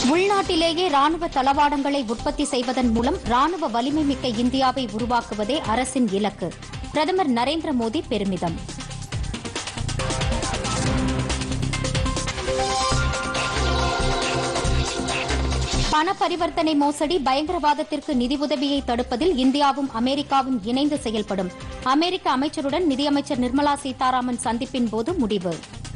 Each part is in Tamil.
உள்நாட்டிலேயே ராணுவ தளவாடங்களை உற்பத்தி செய்வதன் மூலம் ராணுவ வலிமை மிக்க இந்தியாவை உருவாக்குவதே அரசின் இலக்கு பிரதமர் நரேந்திர மோடி பெருமிதம் பண பரிவர்த்தனை மோசடி பயங்கரவாதத்திற்கு நிதி உதவியை தடுப்பதில் இந்தியாவும் அமெரிக்காவும் இணைந்து செயல்படும் அமெரிக்க அமைச்சருடன் நிதியமைச்சர் நிர்மலா சீதாராமன் சந்திப்பின் போது முடிவு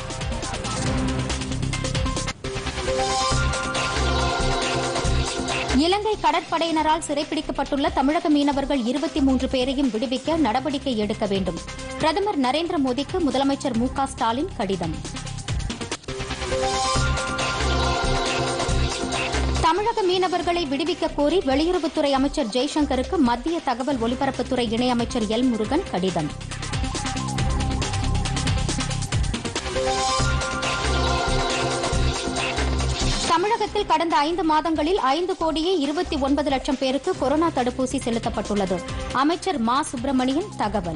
இலங்கை கடற்படையினரால் சிறைப்பிடிக்கப்பட்டுள்ள தமிழக மீனவர்கள் இருபத்தி மூன்று பேரையும் விடுவிக்க நடவடிக்கை எடுக்க வேண்டும் பிரதமர் நரேந்திர மோடிக்கு முதலமைச்சர் மு க ஸ்டாலின் கடிதம் தமிழக மீனவர்களை விடுவிக்க கோரி வெளியுறவுத்துறை அமைச்சர் ஜெய்சங்கருக்கு மத்திய தகவல் ஒலிபரப்புத்துறை இணையமைச்சர் எல் முருகன் கடிதம் தமிழகத்தில் கடந்த ஐந்து மாதங்களில் ஐந்து கோடியே இருபத்தி ஒன்பது லட்சம் பேருக்கு கொரோனா தடுப்பூசி செலுத்தப்பட்டுள்ளது அமைச்சர் மா சுப்பிரமணியன் தகவல்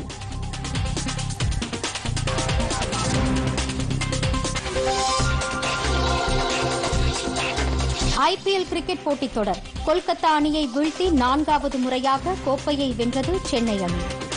ஐபிஎல் கிரிக்கெட் போட்டித் தொடர் கொல்கத்தா அணியை வீழ்த்தி நான்காவது முறையாக கோப்பையை வென்றது சென்னை அணி